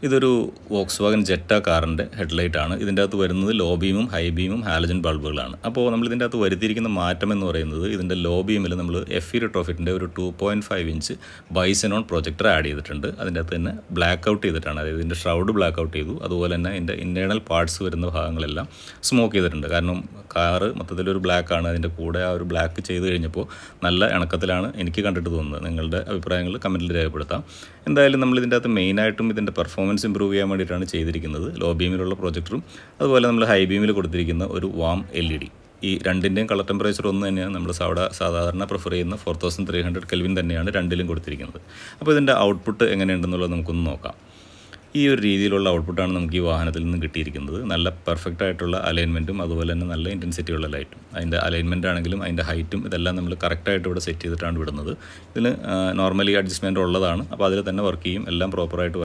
ഇതൊരു Volkswagen Jetta കാറിൻ്റെ headlight ആണ് ഇതിൻ്റെ അകത്ത് വരുന്നത് ലോ ബീമും ഹൈ ബീമും ഹാലജൻ ബൾബുകളാണ് അപ്പോൾ നമ്മൾ ഇതിൻ്റെ അകത്ത് വരുത്തിയിരിക്കുന്ന മാറ്റം എന്ന് പറയുന്നത് ഇതിൻ്റെ ലോ ബീമിൽ നമ്മൾ എഫ് ഇ റിട്രോഫിറ്റിൻ്റെ ഒരു two point five inch bixenon projector add ചെയ്തിട്ടുണ്ട് അതിൻ്റെ അകത്ത് തന്നെ ബ്ലാക്ക് ഔട്ട് ചെയ്തിട്ടാണ് അതായത് ഇതിൻ്റെ ഷ്രൗഡ് ബ്ലാക്ക് ഔട്ട് ചെയ്തു അതുപോലെ തന്നെ ഇതിൻ്റെ ഇൻറ്റേർണൽ പാർട്സ് വരുന്ന ഭാഗങ്ങളെല്ലാം സ്മോക്ക് ചെയ്തിട്ടുണ്ട് കാരണം കാറ് മൊത്തത്തിലൊരു ബ്ലാക്ക് ആണ് അതിൻ്റെ കൂടെ ആ ഒരു ബ്ലാക്ക് ചെയ്ത് കഴിഞ്ഞപ്പോൾ നല്ല ഇണക്കത്തിലാണ് എനിക്ക് കണ്ടിട്ട് തോന്നുന്നത് നിങ്ങളുടെ അഭിപ്രായങ്ങൾ കമൻറ്റിൽ രേഖപ്പെടുത്താം എന്തായാലും നമ്മൾ ഇതിൻ്റെ അകത്ത് മെയിനായിട്ടും ഇതിൻ്റെ പെർഫോമൻസ് ഇമ്പ്രൂവ് ചെയ്യാൻ വേണ്ടിയിട്ടാണ് ചെയ്തിരിക്കുന്നത് ലോ ബീമിലുള്ള പ്രൊജക്ടറും അതുപോലെ നമ്മൾ ഹൈ ബീമിൽ കൊടുത്തിരിക്കുന്ന ഒരു വാം എൽ ഇ ഡി ഈ രണ്ടിൻ്റെയും കളർ ടെമ്പറേച്ചർ ഒന്ന് തന്നെയാണ് നമ്മൾ സാധാ സാധാരണ പ്രിഫർ ചെയ്യുന്ന four thousand three hundred kelvin തന്നെയാണ് രണ്ടിലും കൊടുത്തിരിക്കുന്നത് അപ്പോൾ ഇതിൻ്റെ ഔട്ട്പുട്ട് എങ്ങനെയുണ്ടെന്നുള്ളത് നമുക്കൊന്ന് നോക്കാം ഈ ഒരു രീതിയിലുള്ള ഔട്ട്പുട്ടാണ് നമുക്ക് ഈ വാഹനത്തിൽ നിന്ന് കിട്ടിയിരിക്കുന്നത് നല്ല പെർഫെക്റ്റ് ആയിട്ടുള്ള അലൈൻമെൻറ്റും അതുപോലെ തന്നെ നല്ല ഇൻറ്റൻസിറ്റി ഉള്ള ലൈറ്റും അതിൻ്റെ അലൈൻമെൻ്റ് ആണെങ്കിലും അതിൻ്റെ ഹൈറ്റും ഇതെല്ലാം നമ്മൾ കറക്റ്റായിട്ട് ഇവിടെ സെറ്റ് ചെയ്തിട്ടാണ് വിടുന്നത് ഇതിന് നോർമലി അഡ്ജസ്റ്റ്മെൻറ്റ് ഉള്ളതാണ് അപ്പോൾ അതിൽ തന്നെ വർക്ക് ചെയ്യും എല്ലാം പ്രോപ്പറായിട്ട്